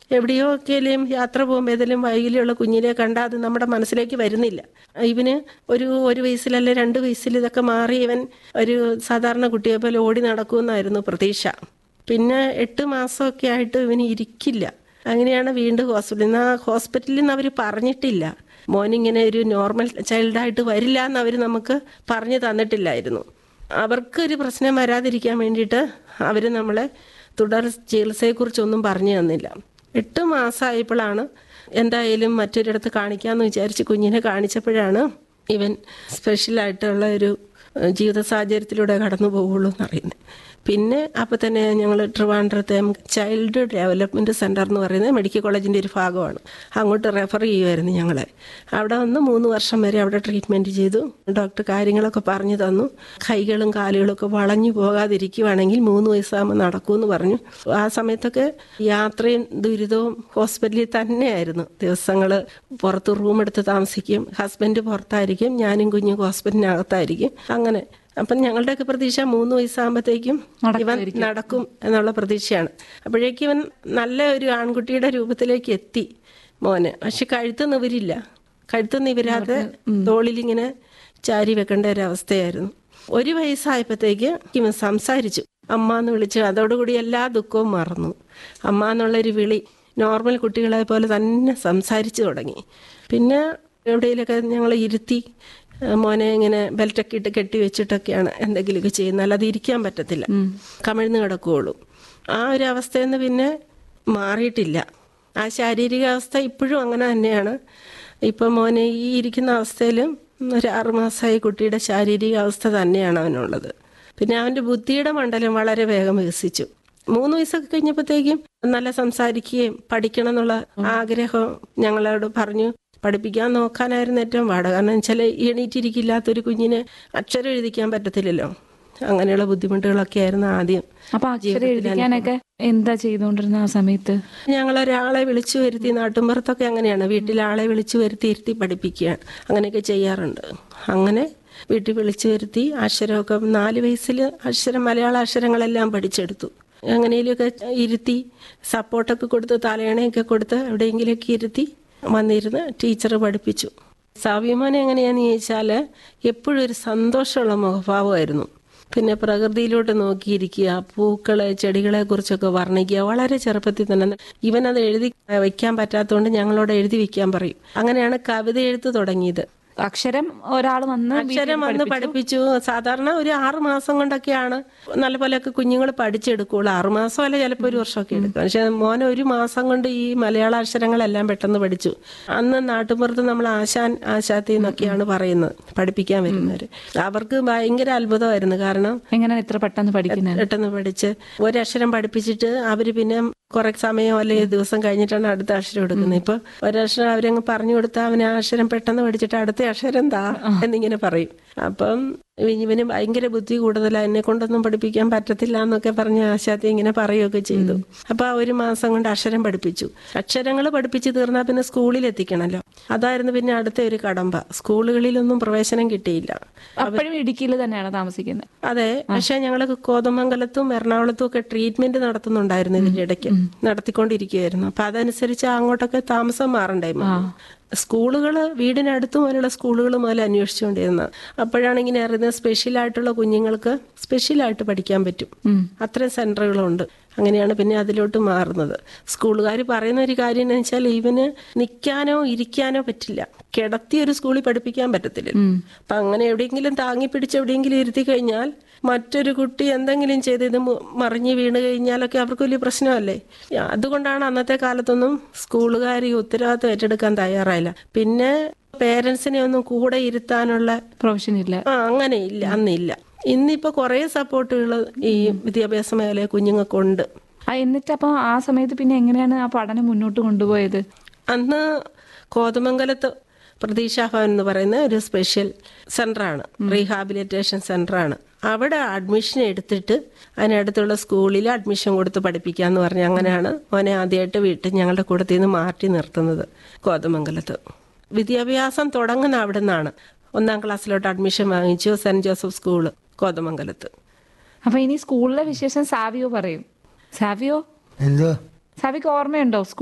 എവിടെയോ ഒക്കെയും യാത്ര പോകുമ്പോൾ ഏതെങ്കിലും വൈകിലുള്ള കുഞ്ഞിനെ കണ്ടാൽ അത് നമ്മുടെ മനസ്സിലേക്ക് വരുന്നില്ല ഇവന് ഒരു ഒരു വയസ്സിലല്ലേ രണ്ട് വയസ്സിൽ ഇതൊക്കെ മാറി ഇവൻ ഒരു സാധാരണ കുട്ടിയെ പോലെ ഓടി നടക്കുമെന്നായിരുന്നു പ്രതീക്ഷ പിന്നെ എട്ട് മാസമൊക്കെ ആയിട്ട് ഇവന് ഇരിക്കില്ല അങ്ങനെയാണ് വീണ്ടും ഹോസ്പിറ്റലിൽ നിന്ന് ആ ഹോസ്പിറ്റലിൽ നിന്ന് അവർ പറഞ്ഞിട്ടില്ല മോനിങ്ങനെ ഒരു നോർമൽ ചൈൽഡായിട്ട് വരില്ല എന്ന് അവർ നമുക്ക് പറഞ്ഞു തന്നിട്ടില്ലായിരുന്നു അവർക്കൊരു പ്രശ്നം വരാതിരിക്കാൻ വേണ്ടിയിട്ട് അവർ നമ്മളെ തുടർ ചികിത്സയെക്കുറിച്ചൊന്നും പറഞ്ഞു തന്നില്ല എട്ട് മാസമായപ്പോഴാണ് എന്തായാലും മറ്റൊരിടത്ത് കാണിക്കാമെന്ന് വിചാരിച്ച് കുഞ്ഞിനെ കാണിച്ചപ്പോഴാണ് ഇവൻ സ്പെഷ്യലായിട്ടുള്ള ഒരു ഏഹ്, ജീവിത സാഹചര്യത്തിലൂടെ കടന്നു പോകുള്ളൂ എന്നറിയുന്നത് പിന്നെ അപ്പോൾ തന്നെ ഞങ്ങൾ ട്രിവാൻഡ്രത്തെ ചൈൽഡ് ഡെവലപ്മെൻറ്റ് സെൻറ്റർ എന്ന് പറയുന്നത് മെഡിക്കൽ കോളേജിൻ്റെ ഒരു ഭാഗമാണ് അങ്ങോട്ട് റെഫർ ചെയ്യുമായിരുന്നു ഞങ്ങളെ അവിടെ വന്ന് മൂന്ന് വർഷം വരെ അവിടെ ട്രീറ്റ്മെൻറ്റ് ചെയ്തു ഡോക്ടർ കാര്യങ്ങളൊക്കെ പറഞ്ഞു തന്നു കൈകളും കാലുകളും ഒക്കെ വളഞ്ഞു പോകാതിരിക്കുവാണെങ്കിൽ മൂന്ന് വയസ്സാകുമ്പോൾ നടക്കുമെന്ന് പറഞ്ഞു ആ സമയത്തൊക്കെ യാത്രയും ദുരിതവും ഹോസ്പിറ്റലിൽ തന്നെയായിരുന്നു ദിവസങ്ങൾ പുറത്ത് റൂം എടുത്ത് താമസിക്കും ഹസ്ബൻഡ് പുറത്തായിരിക്കും ഞാനും കുഞ്ഞും ഹോസ്പിറ്റലിനകത്തായിരിക്കും അങ്ങനെ അപ്പം ഞങ്ങളുടെയൊക്കെ പ്രതീക്ഷ മൂന്ന് വയസ്സാകുമ്പോഴത്തേക്കും ഇവൻ നടക്കും എന്നുള്ള പ്രതീക്ഷയാണ് അപ്പോഴേക്കും ഇവൻ നല്ല ഒരു ആൺകുട്ടിയുടെ രൂപത്തിലേക്ക് എത്തി മോന് പക്ഷെ കഴുത്ത് നിവരില്ല കഴുത്ത് നിവരാതെ തോളിലിങ്ങനെ ചാരി വെക്കേണ്ട ഒരു അവസ്ഥയായിരുന്നു ഒരു വയസ്സായപ്പോഴത്തേക്ക് ഇവൻ സംസാരിച്ചു അമ്മ എന്ന് വിളിച്ച് അതോടുകൂടി എല്ലാ ദുഃഖവും മറന്നു അമ്മ എന്നുള്ളൊരു വിളി നോർമൽ കുട്ടികളെ പോലെ തന്നെ സംസാരിച്ചു തുടങ്ങി പിന്നെ എവിടെയെങ്കിലൊക്കെ ഞങ്ങൾ ഇരുത്തി ഏഹ് മോനെ ഇങ്ങനെ ബെൽറ്റൊക്കെ ഇട്ട് കെട്ടി വെച്ചിട്ടൊക്കെയാണ് എന്തെങ്കിലുമൊക്കെ ചെയ്യുന്നത് അല്ലാതെ ഇരിക്കാൻ പറ്റത്തില്ല കമിഴ്ന്ന് കിടക്കുകയുള്ളൂ ആ ഒരു അവസ്ഥയിൽ നിന്ന് പിന്നെ മാറിയിട്ടില്ല ആ ശാരീരികാവസ്ഥ ഇപ്പോഴും അങ്ങനെ തന്നെയാണ് ഇപ്പം മോനെ ഈ ഇരിക്കുന്ന അവസ്ഥയിലും ഒരു ആറുമാസമായ കുട്ടിയുടെ ശാരീരികാവസ്ഥ തന്നെയാണ് അവനുള്ളത് പിന്നെ അവൻ്റെ ബുദ്ധിയുടെ മണ്ഡലം വളരെ വേഗം വികസിച്ചു മൂന്ന് വയസ്സൊക്കെ കഴിഞ്ഞപ്പോഴത്തേക്കും നല്ല സംസാരിക്കുകയും പഠിക്കണം എന്നുള്ള ആഗ്രഹം ഞങ്ങളോട് പറഞ്ഞു പഠിപ്പിക്കാൻ നോക്കാനായിരുന്നു ഏറ്റവും പാട് കാരണം വെച്ചാൽ എണീറ്റിരിക്കില്ലാത്തൊരു കുഞ്ഞിന് അക്ഷരം എഴുതിക്കാൻ പറ്റത്തില്ലല്ലോ അങ്ങനെയുള്ള ബുദ്ധിമുട്ടുകളൊക്കെ ആയിരുന്നു ആദ്യം അപ്പൊ അക്ഷരം എഴുതിക്കാനൊക്കെ എന്താ ചെയ്തുകൊണ്ടിരുന്ന ആ സമയത്ത് ഞങ്ങൾ ഒരാളെ വിളിച്ചു വരുത്തി നാട്ടുമ്പുറത്തൊക്കെ അങ്ങനെയാണ് വീട്ടിൽ ആളെ വിളിച്ചു വരുത്തി ഇരുത്തി പഠിപ്പിക്കുകയാണ് അങ്ങനെയൊക്കെ ചെയ്യാറുണ്ട് അങ്ങനെ വീട്ടിൽ വിളിച്ചു വരുത്തി അക്ഷരമൊക്കെ നാല് വയസ്സിൽ അക്ഷരം മലയാള അക്ഷരങ്ങളെല്ലാം പഠിച്ചെടുത്തു അങ്ങനെയൊക്കെ ഇരുത്തി സപ്പോർട്ടൊക്കെ കൊടുത്ത് തലയണയൊക്കെ കൊടുത്ത് എവിടെയെങ്കിലുമൊക്കെ ഇരുത്തി വന്നിരുന്ന് ടീച്ചർ പഠിപ്പിച്ചു സാവ്യമോനെ എങ്ങനെയാന്ന് ചോദിച്ചാൽ എപ്പോഴും ഒരു സന്തോഷമുള്ള മുഖഭാവമായിരുന്നു പിന്നെ പ്രകൃതിയിലോട്ട് നോക്കിയിരിക്കുക പൂക്കളെ ചെടികളെ കുറിച്ചൊക്കെ വർണ്ണിക്കുക വളരെ ചെറുപ്പത്തിൽ തന്നെ ഇവനത് എഴുതി വയ്ക്കാൻ പറ്റാത്തതുകൊണ്ട് ഞങ്ങളോട് എഴുതി വയ്ക്കാൻ പറയും അങ്ങനെയാണ് കവിത എഴുത്ത് തുടങ്ങിയത് അക്ഷരം ഒരാൾ വന്ന് അക്ഷരം വന്ന് പഠിപ്പിച്ചു സാധാരണ ഒരു ആറു മാസം കൊണ്ടൊക്കെയാണ് നല്ല പോലെയൊക്കെ കുഞ്ഞുങ്ങൾ പഠിച്ചെടുക്കുള്ളൂ ആറു മാസം അല്ല ചിലപ്പോൾ ഒരു വർഷമൊക്കെ എടുക്കും പക്ഷെ മോനെ ഒരു മാസം കൊണ്ട് ഈ മലയാള അക്ഷരങ്ങളെല്ലാം പെട്ടെന്ന് പഠിച്ചു അന്ന് നാട്ടുപുറത്ത് നമ്മൾ ആശാൻ ആശാത്തി എന്നൊക്കെയാണ് പറയുന്നത് പഠിപ്പിക്കാൻ വരുന്നവര് അവർക്ക് ഭയങ്കര അത്ഭുതമായിരുന്നു കാരണം എങ്ങനെയാണ് ഇത്ര പെട്ടെന്ന് പഠിക്കുന്നത് പെട്ടെന്ന് പഠിച്ച് ഒരക്ഷരം പഠിപ്പിച്ചിട്ട് അവര് പിന്നെ കുറെ സമയം അല്ലെങ്കിൽ ദിവസം കഴിഞ്ഞിട്ടാണ് അടുത്ത അക്ഷരം എടുക്കുന്നത് ഇപ്പൊ ഒരക്ഷരം അവരങ്ങ് പറഞ്ഞു കൊടുത്താൽ അവന് ആ അക്ഷരം പെട്ടെന്ന് പഠിച്ചിട്ട് അടുത്ത അക്ഷരം എന്താ എന്നിങ്ങനെ പറയും അപ്പം ഇവന് ഭയങ്കര ബുദ്ധി കൂടുതലാണ് എന്നെ കൊണ്ടൊന്നും പഠിപ്പിക്കാൻ പറ്റത്തില്ല എന്നൊക്കെ പറഞ്ഞ് ആശാത്തി ഇങ്ങനെ പറയുകയൊക്കെ ചെയ്തു അപ്പൊ ആ ഒരു മാസം കൊണ്ട് അക്ഷരം പഠിപ്പിച്ചു അക്ഷരങ്ങൾ പഠിപ്പിച്ച് തീർന്നാൽ പിന്നെ സ്കൂളിൽ എത്തിക്കണല്ലോ അതായിരുന്നു പിന്നെ അടുത്ത ഒരു കടമ്പ സ്കൂളുകളിലൊന്നും പ്രവേശനം കിട്ടിയില്ല അപ്പോഴും ഇടുക്കിയിൽ തന്നെയാണ് താമസിക്കുന്നത് അതെ പക്ഷെ ഞങ്ങൾ കോതമംഗലത്തും എറണാകുളത്തും ഒക്കെ ട്രീറ്റ്മെന്റ് നടത്തുന്നുണ്ടായിരുന്നു ഇതിന്റെ ഇടയ്ക്ക് നടത്തിക്കൊണ്ടിരിക്കുകയായിരുന്നു അപ്പൊ അതനുസരിച്ച് അങ്ങോട്ടൊക്കെ താമസം മാറണ്ടായിരുന്നു സ്കൂളുകൾ വീടിനടുത്ത് പോലുള്ള സ്കൂളുകൾ മുതൽ അന്വേഷിച്ചുകൊണ്ടിരുന്നത് അപ്പോഴാണ് ഇങ്ങനെ അറിയുന്നത് സ്പെഷ്യൽ ആയിട്ടുള്ള കുഞ്ഞുങ്ങൾക്ക് സ്പെഷ്യലായിട്ട് പഠിക്കാൻ പറ്റും അത്രയും സെന്ററുകളുണ്ട് അങ്ങനെയാണ് പിന്നെ അതിലോട്ട് മാറുന്നത് സ്കൂളുകാർ പറയുന്ന ഒരു കാര്യം എന്ന് വെച്ചാൽ ഇവന് നിൽക്കാനോ ഇരിക്കാനോ പറ്റില്ല കിടത്തി ഒരു സ്കൂളിൽ പഠിപ്പിക്കാൻ പറ്റത്തില്ല അപ്പൊ അങ്ങനെ എവിടെയെങ്കിലും താങ്ങി പിടിച്ച് എവിടെയെങ്കിലും ഇരുത്തി കഴിഞ്ഞാൽ മറ്റൊരു കുട്ടി എന്തെങ്കിലും ചെയ്ത് ഇത് മു- മറിഞ്ഞ് വീണ് കഴിഞ്ഞാലൊക്കെ അവർക്ക് വലിയ പ്രശ്നമല്ലേ അതുകൊണ്ടാണ് അന്നത്തെ കാലത്തൊന്നും സ്കൂളുകാർ ഈ ഉത്തരവാദിത്വം ഏറ്റെടുക്കാൻ തയ്യാറായില്ല പിന്നെ പേരൻസിനെ ഒന്നും കൂടെ ഇരുത്താനുള്ള പ്രൊഫഷൻ ഇല്ല ആ അങ്ങനെ ഇല്ല അന്നില്ല ഇന്നിപ്പോ കുറെ സപ്പോർട്ടുകൾ ഈ വിദ്യാഭ്യാസ മേഖലയെ കുഞ്ഞുങ്ങൾക്കുണ്ട് ആ എന്നിട്ട് അപ്പൊ ആ സമയത്ത് പിന്നെ എങ്ങനെയാണ് ആ പഠനം മുന്നോട്ട് കൊണ്ടുപോയത് അന്ന് കോതമംഗലത്ത് പ്രതീക്ഷാ ഭവൻ എന്ന് പറയുന്ന ഒരു സ്പെഷ്യൽ സെന്ററാണ് റീഹാബിലിറ്റേഷൻ സെന്ററാണ് അവിടെ അഡ്മിഷൻ എടുത്തിട്ട് അതിനടുത്തുള്ള സ്കൂളിൽ അഡ്മിഷൻ കൊടുത്ത് പഠിപ്പിക്കാന്ന് പറഞ്ഞ് അങ്ങനെയാണ് മോനെ ആദ്യമായിട്ട് വീട്ടിൽ ഞങ്ങളുടെ കൂട്ടത്തിൽ നിന്ന് മാറ്റി നിർത്തുന്നത് കോതമംഗലത്ത് വിദ്യാഭ്യാസം തുടങ്ങുന്ന അവിടെ നിന്നാണ് ഒന്നാം ക്ലാസ്സിലോട്ട് അഡ്മിഷൻ വാങ്ങിച്ചു സെന്റ് ജോസഫ് സ്കൂള് കോതമംഗലത്ത് അപ്പൊ ഇനി സ്കൂളിലെ വിശേഷം സാവിയോ പറയും സാവിയോ എന്തോ സാവിക്ക് ഓർമ്മയുണ്ടോ സ്കൂൾ